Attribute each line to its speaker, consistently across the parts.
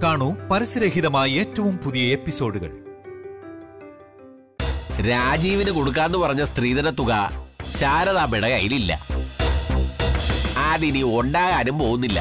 Speaker 1: കാണൂ പരസ്യരഹിതമായ ഏറ്റവും പുതിയ എപ്പിസോഡുകൾ
Speaker 2: രാജീവിന് കൊടുക്കാന്ന് പറഞ്ഞ സ്ത്രീധന തുക ശാരദാമ്മയുടെ കയ്യിലില്ല അതിനി ഉണ്ടാകാനും പോകുന്നില്ല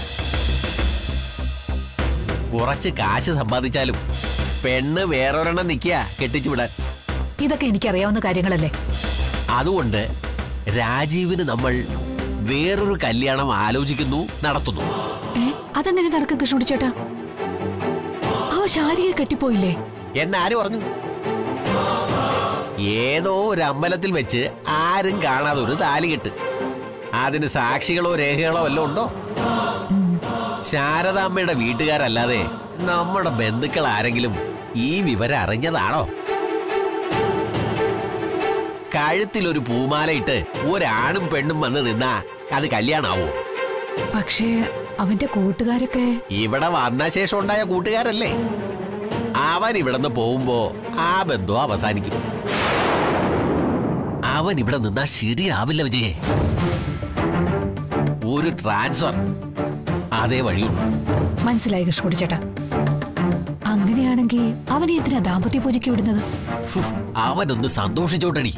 Speaker 2: കുറച്ച് കാശ് സമ്പാദിച്ചാലും പെണ്ണ് വേറൊരെണ്ണം നിൽക്കുക കെട്ടിച്ചു വിടാൻ
Speaker 3: ഇതൊക്കെ എനിക്കറിയാവുന്ന കാര്യങ്ങളല്ലേ
Speaker 2: അതുകൊണ്ട് രാജീവിന് നമ്മൾ വേറൊരു കല്യാണം ആലോചിക്കുന്നു നടത്തുന്നു
Speaker 3: ഏ അതെങ്ങനെ നടക്കും കൃഷ്ണുടി ചേട്ടാ അവ ശാരിയെ കെട്ടിപ്പോയില്ലേ
Speaker 2: എന്നാര് പറഞ്ഞു ഏതോ ഒരു അമ്പലത്തിൽ വെച്ച് ആരും കാണാതെ ഒരു താലികെട്ട് അതിന് സാക്ഷികളോ രേഖകളോ വല്ലതും ഉണ്ടോ ശാരദാമ്മയുടെ വീട്ടുകാരല്ലാതെ നമ്മുടെ ബന്ധുക്കൾ ആരെങ്കിലും ഈ വിവരം അറിഞ്ഞതാണോ കഴുത്തിൽ ഒരു പൂമാലയിട്ട് ഒരാണും പെണ്ണും വന്ന് നിന്നാ അത് കല്യാണാവോ
Speaker 3: പക്ഷേ അവന്റെ കൂട്ടുകാരൊക്കെ
Speaker 2: ഇവിടെ വന്ന ശേഷം ഉണ്ടായ കൂട്ടുകാരല്ലേ അവൻ ഇവിടുന്ന് പോകുമ്പോ ആ ബന്ധം അവസാനിക്കും അവൻ ഇവിടെ നിന്നാ ശരിയാവില്ല വിജയേ ഒരു ട്രാൻസ്ഫർ അതേ വഴിയുള്ളൂ
Speaker 3: മനസ്സിലായി കൃഷ്ണുടി ചേട്ടാ അങ്ങനെയാണെങ്കിൽ അവനെ എന്തിനാ ദാമ്പത്യ പൂജയ്ക്ക് വിടുന്നത്
Speaker 2: ഫുഫ്, അവനൊന്ന് സന്തോഷിച്ചോട്ടടി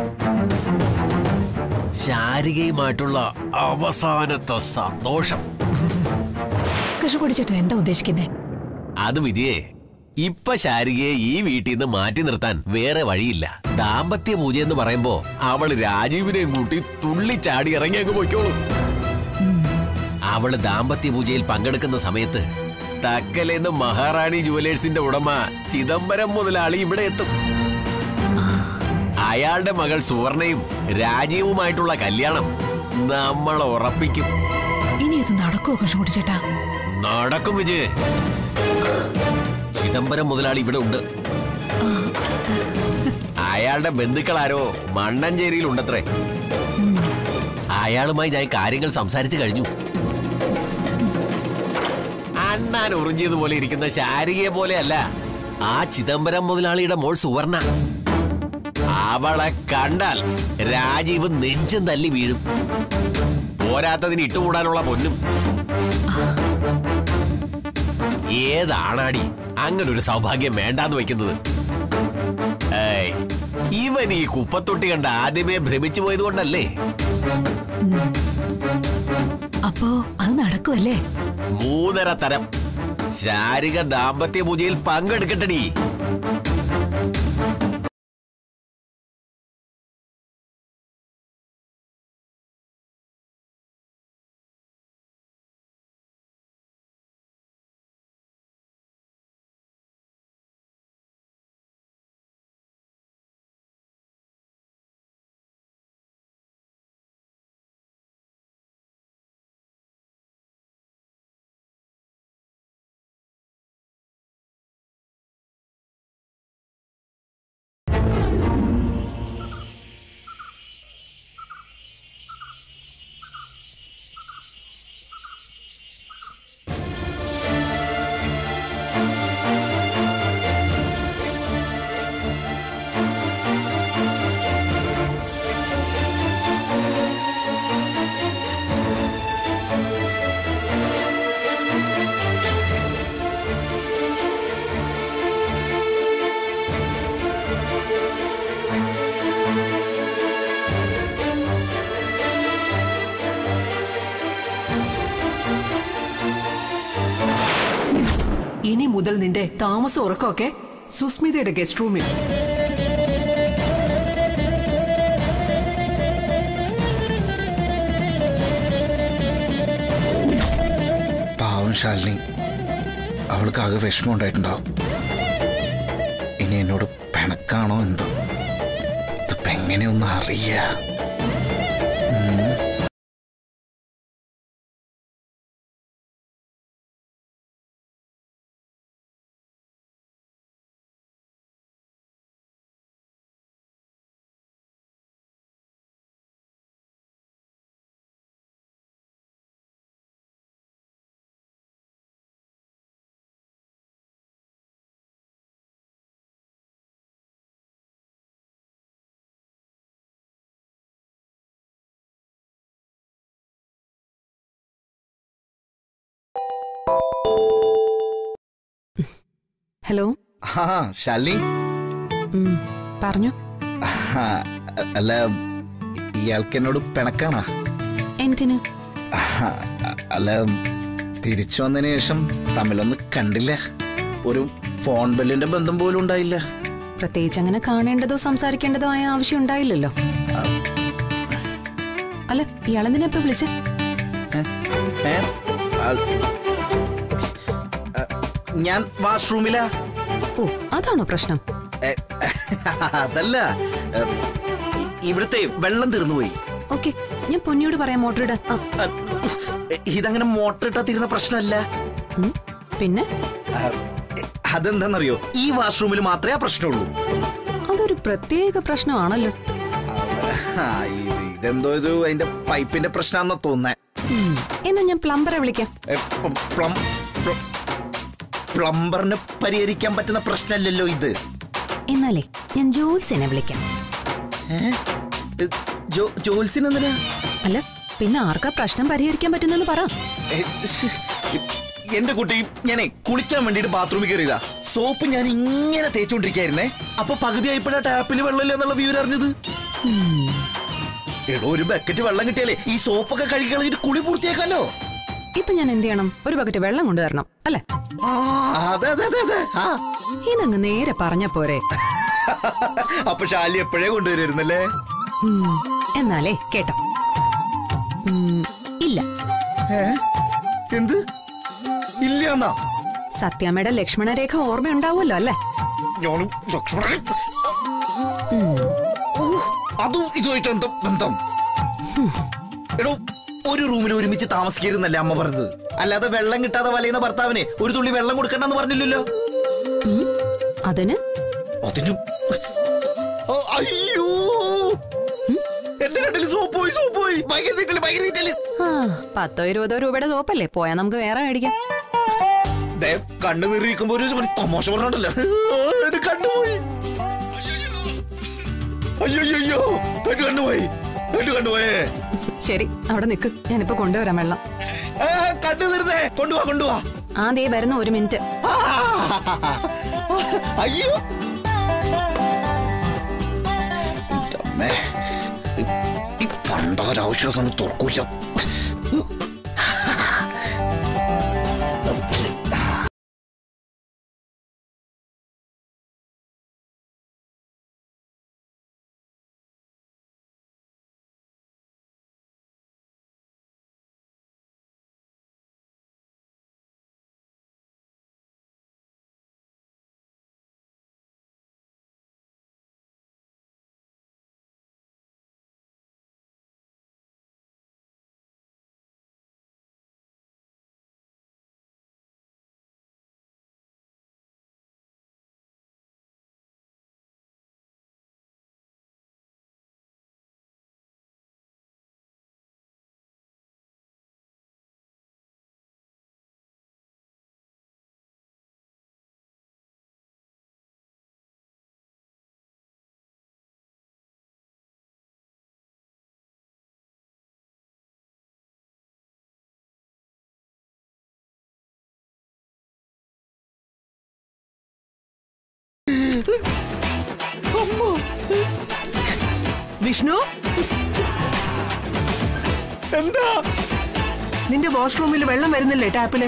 Speaker 2: ശാരികയുമായിട്ടുള്ള അവസാനത്തെ സന്തോഷം
Speaker 3: കൃഷ്ണുടി ചേട്ടൻ എന്താ ഉദ്ദേശിക്കുന്നേ
Speaker 2: അത് വിജയേ ഇപ്പൊ ശാരികയെ ഈ വീട്ടിൽ നിന്ന് മാറ്റി നിർത്താൻ വേറെ വഴിയില്ല ദാമ്പത്യ പൂജ എന്ന് പറയുമ്പോ അവള് രാജീവിനെയും കൂട്ടി തുള്ളിച്ചാടി ഇറങ്ങി അങ്ങ് പോയിക്കോളും അവള് ദാമ്പത്യ പൂജയിൽ പങ്കെടുക്കുന്ന സമയത്ത് തക്കലേന്ന് മഹാറാണി ജുവലേഴ്സിന്റെ ഉടമ ചിദംബരം മുതലാളി ഇവിടെ എത്തും അയാളുടെ മകൾ സുവർണയും രാജീവുമായിട്ടുള്ള കല്യാണം നമ്മൾ ഉറപ്പിക്കും
Speaker 3: ഇനി ഇത് നടക്കുമോ കൃഷ്ണുടി ചേട്ടാ
Speaker 2: നടക്കും വിജയ് ചിദംബരം മുതലാളി ഇവിടെ ഉണ്ട് അയാളുടെ ബന്ധുക്കളാരോ മണ്ണഞ്ചേരിയിൽ ഉണ്ടത്രേ അയാളുമായി ഞാൻ കാര്യങ്ങൾ സംസാരിച്ചു കഴിഞ്ഞു അണ്ണാൻ ഉറിഞ്ഞതുപോലെ ഇരിക്കുന്ന ശാരികയെ പോലെയല്ല ആ ചിദംബരം മുതലാളിയുടെ മോൾ സുവർണ അവളെ കണ്ടാൽ രാജീവ് നെഞ്ചും തല്ലി വീഴും പോരാത്തതിന് ഇട്ടുകൂടാനുള്ള പൊന്നും ഏതാണാടി അങ്ങനെ ഒരു സൗഭാഗ്യം വേണ്ടാന്ന് വെക്കുന്നത് ഏയ്, ഇവൻ ഈ കുപ്പത്തൊട്ടി കണ്ട ആദ്യമേ ഭ്രമിച്ചു പോയത് കൊണ്ടല്ലേ
Speaker 3: അപ്പോ അത് നടക്കുമല്ലേ
Speaker 2: മൂന്നര തരം ശാരിക ദാമ്പത്യ പൂജയിൽ പങ്കെടുക്കട്ടടി
Speaker 4: ഇനി മുതൽ നിന്റെ താമസം ഉറക്കമൊക്കെ സുസ്മിതയുടെ ഗസ്റ്റ് റൂമിൽ
Speaker 5: പാവം ശാലിനി അവൾക്ക് ആകെ വിഷമം ഉണ്ടായിട്ടുണ്ടാവും ഇനി എന്നോട് പിണക്കാണോ എന്തോ ഇതിപ്പോ എങ്ങനെയൊന്നും അറിയാ
Speaker 3: ഹലോ
Speaker 5: ആ ശാലിനി
Speaker 3: ഉം, പറഞ്ഞു
Speaker 5: ആ, അല്ല ഇയാൾക്ക് എന്നോട് പിണക്കാണാ
Speaker 3: എന്തിന്
Speaker 5: ആ, അല്ല തിരിച്ചു വന്നതിന് ശേഷം തമ്മിലൊന്നും കണ്ടില്ല ഒരു ഫോൺ ബെല്ലിന്റെ ബന്ധം പോലും ഉണ്ടായില്ല
Speaker 3: പ്രത്യേകിച്ച് അങ്ങനെ കാണേണ്ടതോ സംസാരിക്കേണ്ടതോ ആയ ആവശ്യം ഉണ്ടായില്ലല്ലോ അല്ല ഇയാളെന്തിനാ ഇപ്പൊ വിളിച്ചേ
Speaker 5: ഏ? ആ, ആ, ഞാൻ വാഷ്റൂമിലാ
Speaker 3: ഓ അതാണോ പ്രശ്നം
Speaker 5: ഏ, അതല്ല ഏ, ഇ- ഇവിടുത്തെ വെള്ളം തീർന്നുപോയി
Speaker 3: ഓക്കെ ഞാൻ പൊന്നിയോട് പറയാം മോട്ടർ ഇടാൻ ആ,
Speaker 5: ആ, ഉഫ്, ഇതങ്ങനെ മോട്ടർ ഇട്ടാ തീരുന്ന പ്രശ്നമല്ല
Speaker 3: ഉം, പിന്നെ
Speaker 5: ആ, അതെന്താണെന്നറിയോ ഈ വാഷ്റൂമിൽ മാത്രമേ ആ പ്രശ്നമുള്ളൂ
Speaker 3: അതൊരു പ്രത്യേക പ്രശ്നമാണല്ലോ
Speaker 5: ആ, ഇത് ഇതെന്തോ ഒരു അതിന്റെ പൈപ്പിന്റെ പ്രശ്നമാണെന്നാ തോന്നേ
Speaker 3: ഉം, എന്നാ ഞാൻ പ്ലംബറെ വിളിക്കാം
Speaker 5: ഏ, പ്ലം- പ്ലം- പ്ലം- പ്ലംബറിന് പരിഹരിക്കാൻ പറ്റുന്ന പ്രശ്നമല്ലല്ലോ ഇത്
Speaker 3: എന്നാലേ ഞാൻ ജോത്സ്യനെ വിളിക്കാം
Speaker 5: ഏ, ജോ- ജോത്സ്യനെന്തിനാ
Speaker 3: അല്ല പിന്നെ ആർക്കാ പ്രശ്നം പരിഹരിക്കാൻ പറ്റുന്നെന്ന് പറ
Speaker 5: ഏ, ശ്ശ്. എന്റെ കുട്ടി ഞാനേ കുളിക്കാൻ വേണ്ടിട്ട് ബാത്റൂമിൽ കയറിയതാ സോപ്പ് ഞാൻ ഇങ്ങനെ തേച്ചോണ്ടിരിക്കായിരുന്നേ അപ്പൊ പകുതി ആയപ്പോഴാ ടാപ്പിൽ വെള്ളമില്ല എന്നുള്ള വിവരം അറിഞ്ഞത് എടോ ഒരു ബക്കറ്റ് വെള്ളം കിട്ടിയാലേ ഈ സോപ്പൊക്കെ കഴുകി കളഞ്ഞിട്ട് കുളി പൂർത്തിയാക്കാലോ
Speaker 3: ഇപ്പൊ ഞാൻ എന്ത് ചെയ്യണം ഒരു ബക്കറ്റ് വെള്ളം കൊണ്ടുവരണം അല്ലെ
Speaker 5: ആ, അതെ അതെ അതെ അതെ ആ
Speaker 3: ഇതങ്ങ് നേരെ പറഞ്ഞ പോരെ
Speaker 5: അപ്പൊ ശാലി എപ്പോഴേ കൊണ്ടുവരുന്നല്ലേ
Speaker 3: ഉം, എന്നാലേ കേട്ടോ ഉം, ഇല്ല
Speaker 5: എന്ത് ഇല്ല
Speaker 3: സത്യാമ്മയുടെ ലക്ഷ്മണരേഖ ഓർമ്മയുണ്ടാവുമല്ലോ അല്ലേ
Speaker 5: ഞാനും ലക്ഷ്മണൻ ഓ, അതും ഇതുമായിട്ട് എന്താ ബന്ധം എടോ ഒരു റൂമിൽ ഒരുമിച്ച് താമസിക്കരുന്നല്ലേ അമ്മ പറഞ്ഞത് അല്ലാതെ വെള്ളം കിട്ടാതെ വലയുന്ന ഭർത്താവിനെ ഒരു തുള്ളി വെള്ളം കൊടുക്കണ്ടെന്ന് പറഞ്ഞില്ലല്ലോ
Speaker 3: അതിന്
Speaker 5: അതിന് ആ, അയ്യോ എന്റെ കണ്ടില് സോപ്പ് പോയി സോപ്പ് പോയി ഭയങ്കര തീറ്റല് ഭയങ്കര തീറ്റല്
Speaker 3: ആ പത്തോ ഇരുപതോ രൂപയുടെ സോപ്പല്ലേ പോയാ നമുക്ക് വേറെ മേടിക്കാം
Speaker 5: ദേ, കണ്ണ് നീറിയിരിക്കുമ്പോ ഒരു ഒരു തമാശ പറഞ്ഞോണ്ടല്ലോ എന്റെ കണ്ണുപോയി അയ്യോ അയ്യോ എന്റെ കണ്ണുപോയി എന്റെ കണ്ണുപോയേ
Speaker 3: ശരി അവിടെ നിക്ക് ഞാനിപ്പോ കൊണ്ടുവരാം വെള്ളം
Speaker 5: ആ, കണ്ണു തീർന്നേ കൊണ്ടുപോവാ കൊണ്ടുപോവാ
Speaker 3: ആ ദേ വരുന്ന ഒരു മിനിറ്റ്
Speaker 5: ആ, അയ്യോ എൻ്റെ അമ്മേ. ഈ- ഈ പണ്ടാരാവശ്യ സമയത്ത് തുറക്കൂല
Speaker 4: വിഷ്ണു
Speaker 5: എന്താ
Speaker 4: നിന്റെ വാഷ്റൂമിൽ വെള്ളം വരുന്നില്ലേ ടാപ്പില്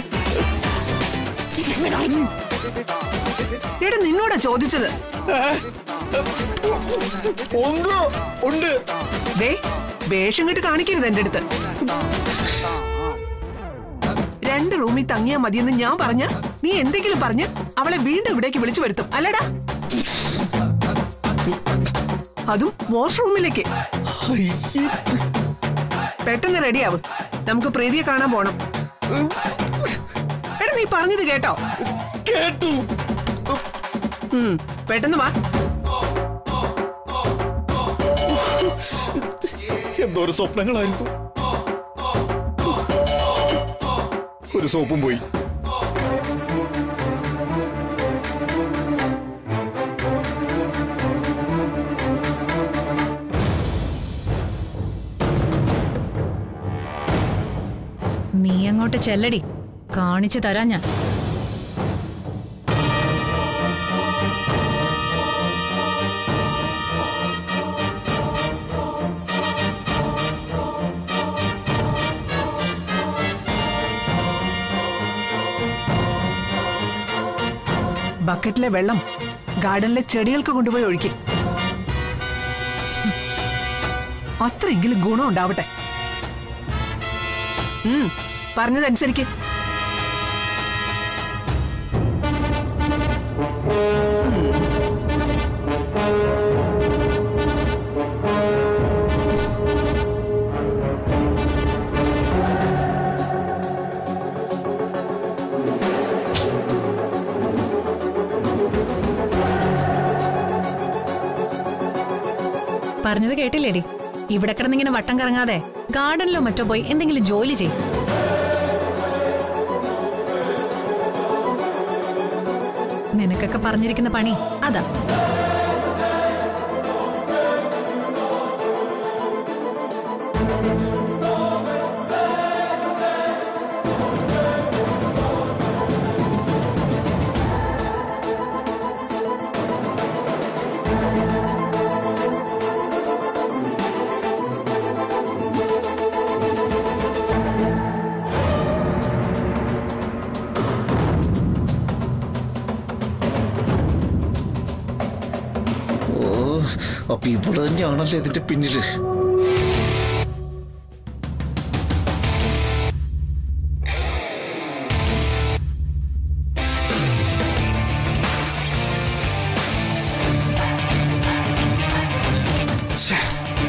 Speaker 4: എടാ നിന്നോടാ ചോദിച്ചത്
Speaker 5: ഉണ്ടോ ഉണ്ട്
Speaker 4: ദേ വേഷം കെട്ട് കാണിക്കരുത് എന്റെ അടുത്ത് രണ്ട് റൂമിൽ തങ്ങിയാ മതിയെന്ന് ഞാൻ പറഞ്ഞ നീ എന്തെങ്കിലും പറഞ്ഞ് അവളെ വീണ്ടും ഇവിടേക്ക് വിളിച്ചു വരുത്തും അല്ലടാ അതും വാഷ്റൂമിലേക്ക് പെട്ടെന്ന് റെഡിയാവും നമുക്ക് പ്രീതിയെ കാണാൻ പോണം എടാ നീ പറഞ്ഞത് കേട്ടോ
Speaker 5: കേട്ടു
Speaker 4: ഉം, പെട്ടെന്ന് വാ
Speaker 5: എന്തോ ഒരു സ്വപ്നങ്ങളായിരുന്നു ഒരു സോപ്പും പോയി
Speaker 6: നീ അങ്ങോട്ട് ചെല്ലടി കാണിച്ചു തരാം ഞാൻ
Speaker 4: ബക്കറ്റിലെ വെള്ളം ഗാർഡനിലെ ചെടികൾക്ക് കൊണ്ടുപോയി ഒഴിക്കും അത്രയെങ്കിലും ഗുണം ഉണ്ടാവട്ടെ ഉം, പറഞ്ഞതനുസരിക്ക്
Speaker 3: പറഞ്ഞത് കേട്ടില്ലേടി ഇവിടെ കിടന്നിങ്ങനെ വട്ടം കറങ്ങാതെ ഗാർഡനിലോ മറ്റോ പോയി എന്തെങ്കിലും ജോലി ചെയ്യും നിനക്കൊക്കെ പറഞ്ഞിരിക്കുന്ന പണി അതാ
Speaker 5: ഓ അപ്പൊ ഇവിടെ തന്നെയാണല്ലോ ഇതിന്റെ പിന്നില് ഛെ.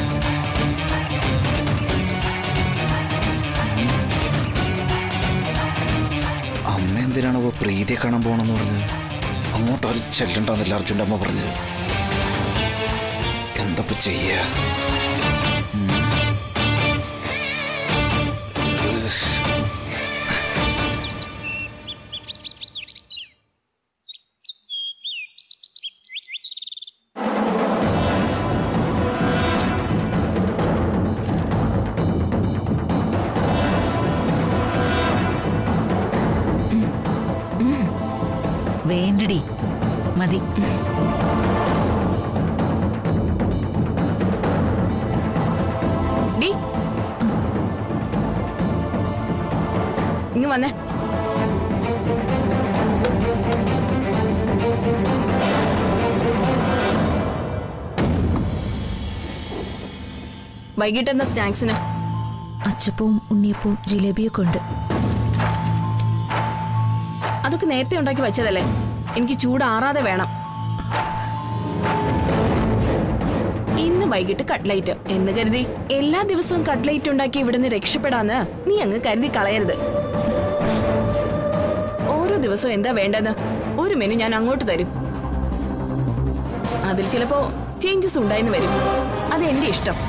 Speaker 5: അമ്മ എന്തിനാണ് ഇപ്പൊ പ്രീതിയെ കാണാൻ പോണെന്ന് പറഞ്ഞത് അങ്ങോട്ട് ആരും ചെല്ലണ്ടെന്നല്ല അർജുൻ്റെ അമ്മ പറഞ്ഞത് എന്തപ്പോ ചെയ്യ
Speaker 3: വേണ്ടടി മതി
Speaker 6: ഡി ഇങ്ങ് വന്നേ വൈകിട്ട് എന്താ സ്നാക്സിന്
Speaker 7: അച്ചപ്പവും ഉണ്ണിയപ്പവും ജിലേബിയൊക്കെ ഉണ്ട്
Speaker 6: അതൊക്കെ നേരത്തെ ഉണ്ടാക്കി വെച്ചതല്ലേ എനിക്ക് ചൂടാറാതെ വേണം ഇന്ന് വൈകിട്ട് കട്ട്ലൈറ്റ് എന്ന് കരുതി എല്ലാ ദിവസവും കട്ട്ലൈറ്റ് ഉണ്ടാക്കി ഇവിടുന്ന് രക്ഷപ്പെടാന്ന് നീ അങ്ങ് കരുതി കളയരുത് ഓരോ ദിവസവും എന്താ വേണ്ടെന്ന് ഒരു മെനു ഞാൻ അങ്ങോട്ട് തരും അതിൽ ചിലപ്പോ ചേഞ്ചസ് ഉണ്ടായിന്ന് വരും അത് എന്റെ ഇഷ്ടം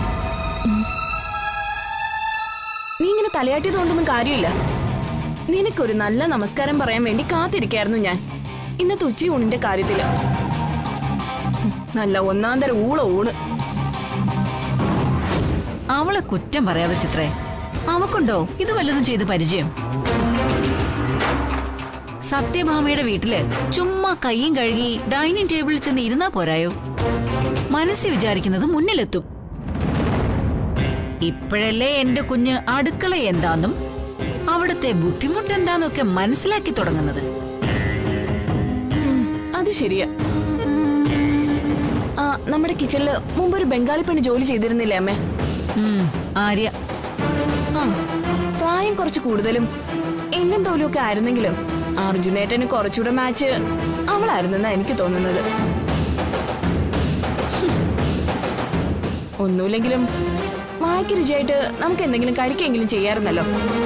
Speaker 6: നീ ഇങ്ങനെ തലയാട്ടിയതുകൊണ്ടൊന്നും കാര്യമില്ല നിനക്കൊരു നല്ല നമസ്കാരം പറയാൻ വേണ്ടി കാത്തിരിക്കായിരുന്നു ഞാൻ ഇന്നത്തെ ഉച്ചയൂണിന്റെ കാര്യത്തില് ഉം, നല്ല ഒന്നാം തരം ഊള ഊണ്
Speaker 3: അവളെ കുറ്റം പറയാതെ ചിത്രേ അവക്കുണ്ടോ ഇത് വല്ലതും ചെയ്ത് പരിചയം സത്യഭാമയുടെ വീട്ടില് ചുമ്മാ കൈയും കഴുകി ഡൈനിങ് ടേബിളിൽ ചെന്ന് ഇരുന്നാ പോരായോ മനസ്സിൽ വിചാരിക്കുന്നത് മുന്നിലെത്തും ഇപ്പോഴല്ലേ എന്റെ കുഞ്ഞ് അടുക്കള എന്താന്നും അവിടുത്തെ ബുദ്ധിമുട്ട് എന്താന്നൊക്കെ മനസ്സിലാക്കി തുടങ്ങുന്നത്
Speaker 6: അത് ശരിയാ ആ നമ്മുടെ കിച്ചണില് മുമ്പൊരു ബംഗാളി പെണ്ണ് ജോലി ചെയ്തിരുന്നില്ലേ അമ്മേ
Speaker 3: ഉം, ആര്യ
Speaker 6: ആ പ്രായം കുറച്ച് കൂടുതലും എന്നും തോലും ഒക്കെ ആയിരുന്നെങ്കിലും അർജുനേട്ടന് കുറച്ചുകൂടെ മാച്ച് അവളായിരുന്നെന്നാ എനിക്ക് തോന്നുന്നത് ഹും. ഒന്നുമില്ലെങ്കിലും വായ്ക്ക് രുചിയായിട്ട് നമുക്ക് എന്തെങ്കിലും കഴിക്കെങ്കിലും ചെയ്യാറുന്നല്ലോ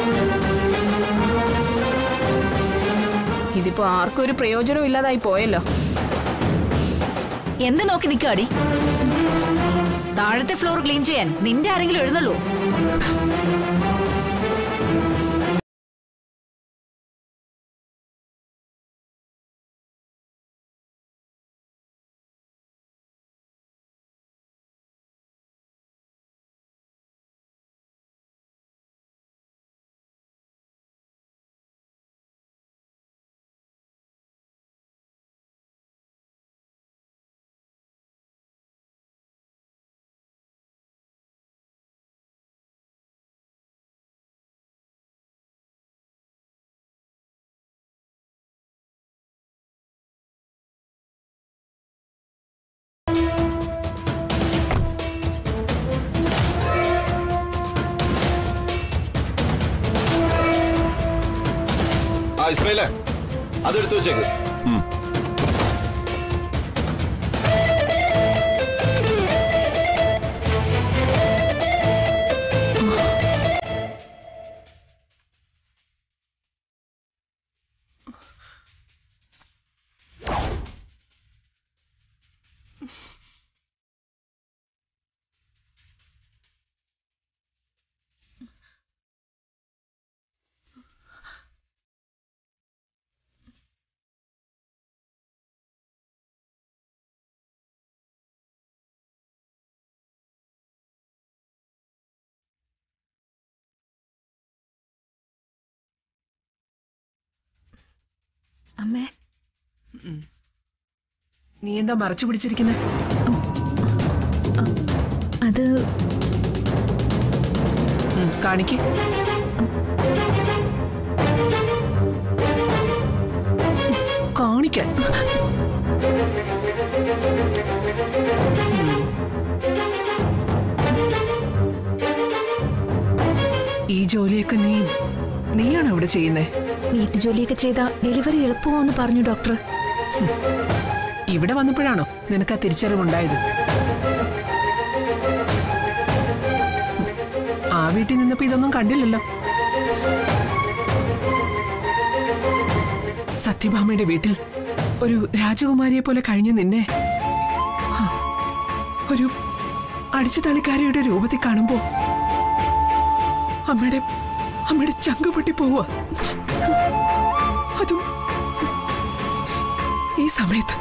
Speaker 6: ഇതിപ്പോ ആർക്കും ഒരു പ്രയോജനവും ഇല്ലാതായി പോയല്ലോ
Speaker 3: എന്ത് നോക്കി നിൽക്കാടി താഴത്തെ ഫ്ലോർ ക്ലീൻ ചെയ്യാൻ നിന്റെ ആരെങ്കിലും എഴുന്നള്ളൂ
Speaker 8: ഇസ്മയിലെ അതെടുത്തു വെച്ചേക്ക്
Speaker 3: അമ്മേ
Speaker 4: നീ എന്താ മറച്ചു പിടിച്ചിരിക്കുന്നത്
Speaker 7: അത്
Speaker 4: കാണിക്ക് കാണിക്കാൻ ഈ ജോലിയൊക്കെ നീ നീയാണോ ഇവിടെ ചെയ്യുന്നേ
Speaker 7: വീട്ടുജോലിയൊക്കെ ചെയ്ത ഡെലിവറി എളുപ്പമാന്ന് പറഞ്ഞു ഡോക്ടർ
Speaker 4: ഇവിടെ വന്നപ്പോഴാണോ നിനക്ക് ആ തിരിച്ചറിവുണ്ടായത് ആ വീട്ടിൽ നിന്നപ്പോ ഇതൊന്നും കണ്ടില്ലല്ലോ സത്യഭാമയുടെ വീട്ടിൽ ഒരു രാജകുമാരിയെ പോലെ കഴിഞ്ഞ നിന്നെ ആ, ഒരു അടിച്ചു തളിക്കാരിയുടെ രൂപത്തിൽ കാണുമ്പോ അമ്മയുടെ അമ്മയുടെ ചങ്ക് പൊട്ടി പോവുക അതും ഈ സമയത്ത്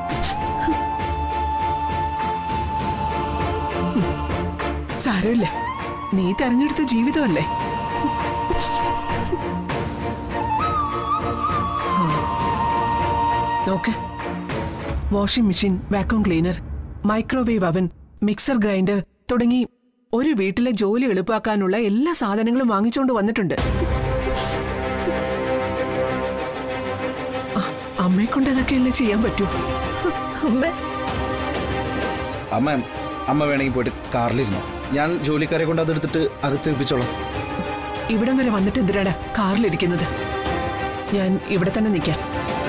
Speaker 4: സാരമില്ല നീ തെരഞ്ഞെടുത്ത ജീവിതമല്ലേ നോക്ക് washing machine vacuum cleaner microwave അവൻ മിക്സർ ഗ്രൈൻഡർ തുടങ്ങി ഒരു വീട്ടിലെ ജോലി എളുപ്പാക്കാനുള്ള എല്ലാ സാധനങ്ങളും വാങ്ങിച്ചുകൊണ്ട് വന്നിട്ടുണ്ട് അ- അമ്മയെ കൊണ്ട് അതൊക്കെയല്ലേ ചെയ്യാൻ പറ്റൂ
Speaker 7: അമ്മേ
Speaker 5: അമ്മ അമ്മ വേണമെങ്കിൽ പോയിട്ട് കാറിലിരുന്നു ഞാൻ ജോലിക്കാരെ കൊണ്ട് അതെടുത്തിട്ട് അകത്ത് വെപ്പിച്ചോളാം
Speaker 4: ഇവിടം വരെ വന്നിട്ട് എന്തിനാടാ കാറിലിരിക്കുന്നത് ഞാൻ ഇവിടെ തന്നെ നിൽക്കാം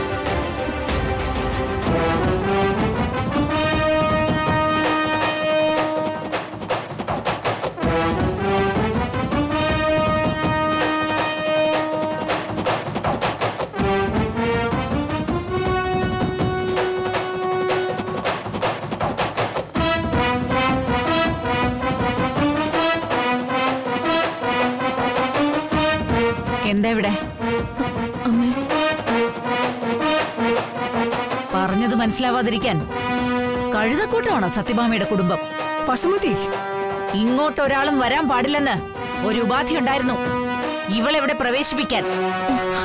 Speaker 3: എന്താ ഇവിടെ
Speaker 7: അമ്മേ
Speaker 3: പറഞ്ഞത് മനസ്സിലാവാതിരിക്കാൻ കഴുതക്കൂട്ടമാണോ സത്യഭാമയുടെ കുടുംബം
Speaker 4: പസുമതി
Speaker 3: ഇങ്ങോട്ട് ഒരാളും വരാൻ പാടില്ലെന്ന് ഒരു ഉപാധി ഉണ്ടായിരുന്നു ഇവളെവിടെ പ്രവേശിപ്പിക്കാൻ